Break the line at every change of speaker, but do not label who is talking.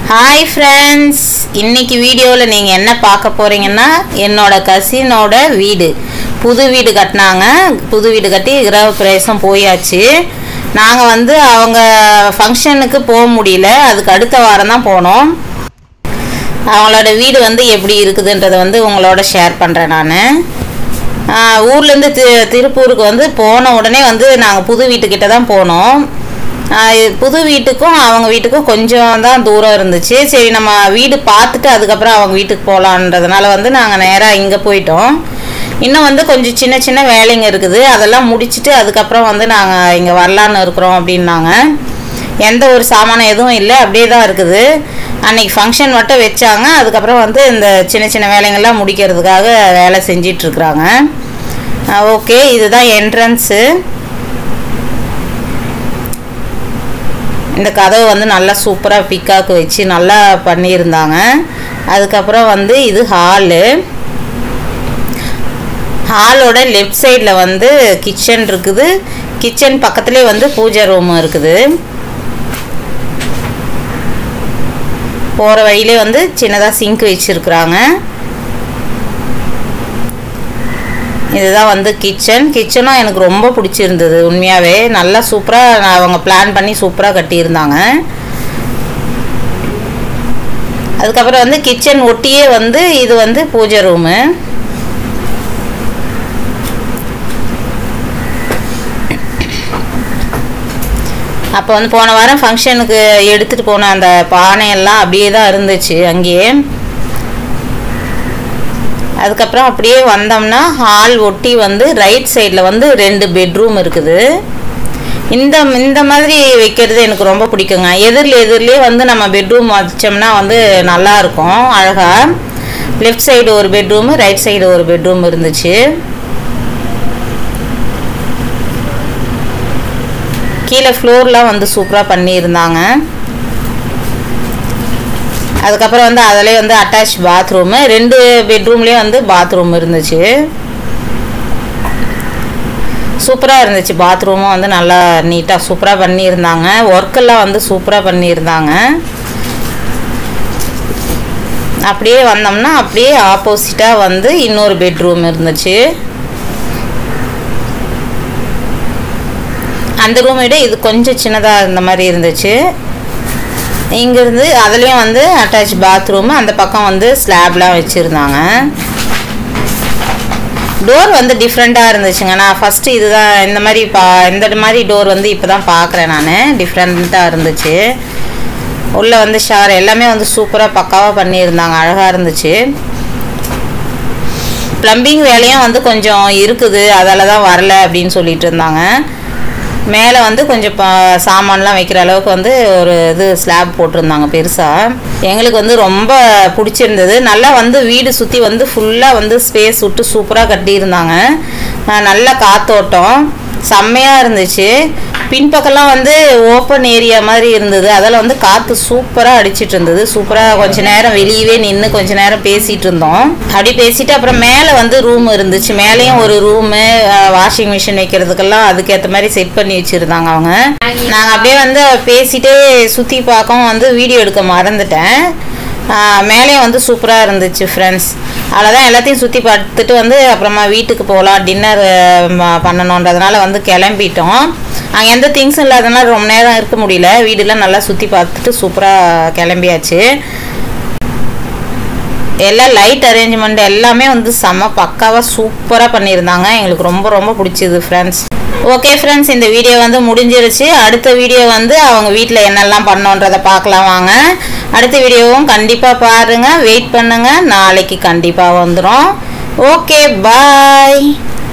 hi friends இன்னைக்கு வீடியோவில் நீங்கள் என்ன பார்க்க போகிறீங்கன்னா என்னோட கசினோட வீடு புது வீடு கட்டினாங்க புது வீடு கட்டி கிரக பிரவேசம் போயாச்சு நாங்கள் வந்து அவங்க ஃபங்க்ஷனுக்கு போக முடியல அதுக்கு அடுத்த வாரம் தான் போனோம் அவங்களோட வீடு வந்து எப்படி இருக்குதுன்றதை வந்து உங்களோட ஷேர் பண்ணுறேன் நான் ஊர்லேருந்து தி திருப்பூருக்கு வந்து போன உடனே வந்து நாங்கள் புது வீட்டுக்கிட்ட தான் போனோம் ஆஹ் இது புது வீட்டுக்கும் அவங்க வீட்டுக்கும் கொஞ்சம் தான் தூரம் இருந்துச்சு சரி நம்ம வீடு பார்த்துட்டு அதுக்கப்புறம் அவங்க வீட்டுக்கு போகலான்றதுனால வந்து நாங்கள் நேராக இங்கே போயிட்டோம் இன்னும் வந்து கொஞ்சம் சின்ன சின்ன வேலைங்க இருக்குது அதெல்லாம் முடிச்சுட்டு அதுக்கப்புறம் வந்து நாங்கள் இங்கே வரலான்னு இருக்கிறோம் அப்படின்னாங்க எந்த ஒரு சாமானம் எதுவும் இல்லை அப்படியே தான் இருக்குது அன்னைக்கு ஃபங்க்ஷன் மட்டும் வச்சாங்க அதுக்கப்புறம் வந்து இந்த சின்ன சின்ன வேலைங்கள்லாம் முடிக்கிறதுக்காக வேலை செஞ்சிட்ருக்குறாங்க ஓகே இதுதான் என்ட்ரன்ஸு இந்த கதவு வந்து நல்லா சூப்பராக பிக்காக்கு வச்சு நல்லா பண்ணியிருந்தாங்க அதுக்கப்புறம் வந்து இது ஹாலு ஹாலோட லெஃப்ட் சைடில் வந்து கிச்சன் இருக்குது கிச்சன் பக்கத்துலேயே வந்து பூஜை ரூம் இருக்குது போகிற வழியிலே வந்து சின்னதாக சிங்க் வச்சுருக்குறாங்க இதுதான் வந்து கிச்சன் கிச்சனும் எனக்கு ரொம்ப பிடிச்சிருந்தது உண்மையாகவே நல்லா சூப்பராக அவங்க பிளான் பண்ணி சூப்பராக கட்டியிருந்தாங்க அதுக்கப்புறம் வந்து கிச்சன் ஒட்டியே வந்து இது வந்து பூஜை ரூமு அப்போ வந்து போன வாரம் ஃபங்க்ஷனுக்கு எடுத்துகிட்டு போன அந்த பானையெல்லாம் அப்படியே தான் இருந்துச்சு அங்கேயே அதுக்கப்புறம் அப்படியே வந்தோம்னா ஹால் ஒட்டி வந்து ரைட் சைடில் வந்து ரெண்டு பெட்ரூம் இருக்குது இந்த இந்த மாதிரி வைக்கிறது எனக்கு ரொம்ப பிடிக்குங்க எதிரில் எதிரிலே வந்து நம்ம பெட்ரூம் வச்சோம்னா வந்து நல்லா இருக்கும் அழகாக லெஃப்ட் சைடு ஒரு பெட்ரூமு ரைட் சைடு ஒரு பெட்ரூம் இருந்துச்சு கீழே ஃப்ளோர்லாம் வந்து சூப்பராக பண்ணியிருந்தாங்க அதுக்கப்புறம் வந்து அதிலே வந்து அட்டாச் பாத்ரூமு ரெண்டு பெட்ரூம்லேயும் வந்து பாத்ரூம் இருந்துச்சு சூப்பராக இருந்துச்சு பாத்ரூமும் வந்து நல்லா நீட்டாக சூப்பராக பண்ணியிருந்தாங்க ஒர்க்கெல்லாம் வந்து சூப்பராக பண்ணியிருந்தாங்க அப்படியே வந்தோம்னா அப்படியே ஆப்போசிட்டாக வந்து இன்னொரு பெட்ரூம் இருந்துச்சு அந்த ரூமை விட இது கொஞ்சம் சின்னதாக இருந்த மாதிரி இருந்துச்சு இங்கேருந்து அதுலேயும் வந்து அட்டாச் பாத்ரூமு அந்த பக்கம் வந்து ஸ்லாப்லாம் வச்சுருந்தாங்க டோர் வந்து டிஃப்ரெண்ட்டாக இருந்துச்சுங்க நான் ஃபஸ்ட்டு இதுதான் இந்த மாதிரி பா இந்த மாதிரி டோர் வந்து இப்போ தான் பார்க்குறேன் நான் டிஃப்ரெண்ட்டாக இருந்துச்சு உள்ளே வந்து ஷார் எல்லாமே வந்து சூப்பராக பக்காவாக பண்ணியிருந்தாங்க அழகாக இருந்துச்சு ப்ளம்பிங் வேலையும் வந்து கொஞ்சம் இருக்குது அதால் தான் வரல அப்படின்னு சொல்லிட்டு இருந்தாங்க மேலே வந்து கொஞ்சம் பா சாமான்லாம் வைக்கிற அளவுக்கு வந்து ஒரு இது ஸ்லாப் போட்டிருந்தாங்க பெருசாக எங்களுக்கு வந்து ரொம்ப பிடிச்சிருந்தது நல்லா வந்து வீடு சுற்றி வந்து ஃபுல்லாக வந்து ஸ்பேஸ் விட்டு சூப்பராக கட்டியிருந்தாங்க நல்ல காத்தோட்டம் செம்மையாக இருந்துச்சு பின்பக்கம்லாம் வந்து ஓப்பன் ஏரியா மாதிரி இருந்தது அதில் வந்து காற்று சூப்பராக அடிச்சிட்டு இருந்தது சூப்பராக கொஞ்ச நேரம் வெளியவே நின்று கொஞ்ச நேரம் பேசிகிட்டு இருந்தோம் அப்படி பேசிட்டு அப்புறம் மேலே வந்து ரூம் இருந்துச்சு மேலேயும் ஒரு ரூமு வாஷிங் மிஷின் வைக்கிறதுக்கெல்லாம் அதுக்கேற்ற மாதிரி செட் பண்ணி வச்சுருந்தாங்க அவங்க நாங்கள் அப்படியே வந்து பேசிட்டே சுற்றி பார்க்கவும் வந்து வீடியோ எடுக்க மறந்துட்டேன் மேலேயும் வந்து சூப்பராக இருந்துச்சு ஃப்ரெண்ட்ஸ் அவ்வளோதான் எல்லாத்தையும் சுற்றி பார்த்துட்டு வந்து அப்புறமா வீட்டுக்கு போகலாம் டின்னர் பண்ணணுன்றதுனால வந்து கிளம்பிட்டோம் அங்கே எந்த திங்ஸும் இல்லாதனால ரொம்ப நேரம் இருக்க முடியல வீடெல்லாம் நல்லா சுற்றி பார்த்துட்டு சூப்பராக கிளம்பியாச்சு எல்லாம் லைட் அரேஞ்ச்மெண்ட் எல்லாமே வந்து செம்ம பக்காவாக சூப்பராக பண்ணியிருந்தாங்க எங்களுக்கு ரொம்ப ரொம்ப பிடிச்சிது ஃப்ரெண்ட்ஸ் ஓகே ஃப்ரெண்ட்ஸ் இந்த வீடியோ வந்து முடிஞ்சிருச்சு அடுத்த வீடியோ வந்து அவங்க வீட்டில் என்னெல்லாம் பண்ணோன்றதை பார்க்கலாம் வாங்க அடுத்த வீடியோவும் கண்டிப்பாக பாருங்கள் வெயிட் பண்ணுங்கள் நாளைக்கு கண்டிப்பாக வந்துடும் ஓகே பாய்